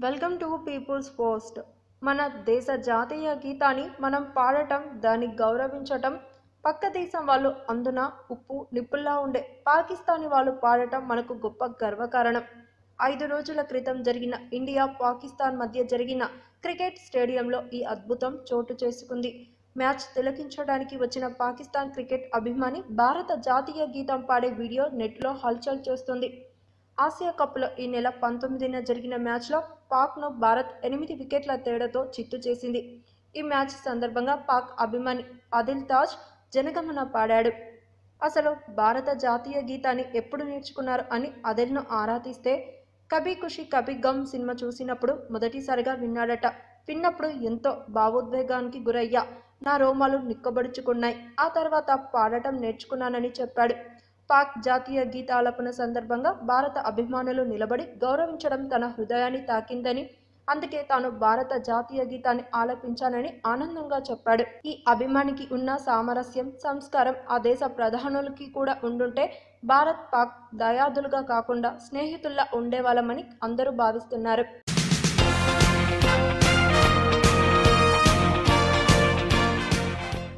welcome to peoples post మన దేశ జాతీయ గీతాన్ని మనం పాడటం దాన్ని గౌరవించటం పక్క దేశం వాళ్ళు అందున ఉప్పు నిప్పుల్లా ఉండే పాకిస్తానీ వాళ్ళు పాడటం మనకు గొప్ప గర్వకారణం ఐదు రోజుల క్రితం జరిగిన ఇండియా పాకిస్తాన్ మధ్య జరిగిన క్రికెట్ స్టేడియంలో ఈ అద్భుతం చోటు చేసుకుంది మ్యాచ్ తిలకించడానికి వచ్చిన పాకిస్తాన్ క్రికెట్ అభిమాని భారత జాతీయ గీతం పాడే వీడియో నెట్లో హల్చల్ చేస్తుంది ఆసియా కప్లో ఈ నెల పంతొమ్మిదిన జరిగిన మ్యాచ్లో పాక్ను భారత్ ఎనిమిది వికెట్ల తేడాతో చిత్తు చేసింది ఈ మ్యాచ్ సందర్భంగా పాక్ అభిమాని ఆదిల్ తాజ్ జనగమన పాడాడు అసలు భారత జాతీయ గీతాన్ని ఎప్పుడు నేర్చుకున్నారు అని అదిల్ను ఆరా తీస్తే కభీ ఖుషి కభీ గమ్ సినిమా చూసినప్పుడు మొదటిసారిగా విన్నాడట విన్నప్పుడు ఎంతో భావోద్వేగానికి గురయ్యా నా రోమాలు నిక్కబడుచుకున్నాయి ఆ తర్వాత పాడటం నేర్చుకున్నానని చెప్పాడు పాక్ జాతీయ గీతాలపన సందర్భంగా భారత అభిమానులు నిలబడి గౌరవించడం తన హృదయాన్ని తాకిందని అందుకే తాను భారత జాతీయ గీతాన్ని ఆలపించానని ఆనందంగా చెప్పాడు ఈ అభిమానికి ఉన్న సామరస్యం సంస్కారం ఆ దేశ ప్రధానులకి కూడా ఉండుంటే భారత్ పాక్ దయాదులుగా కాకుండా స్నేహితుల్లా ఉండేవాళ్ళమని అందరూ భావిస్తున్నారు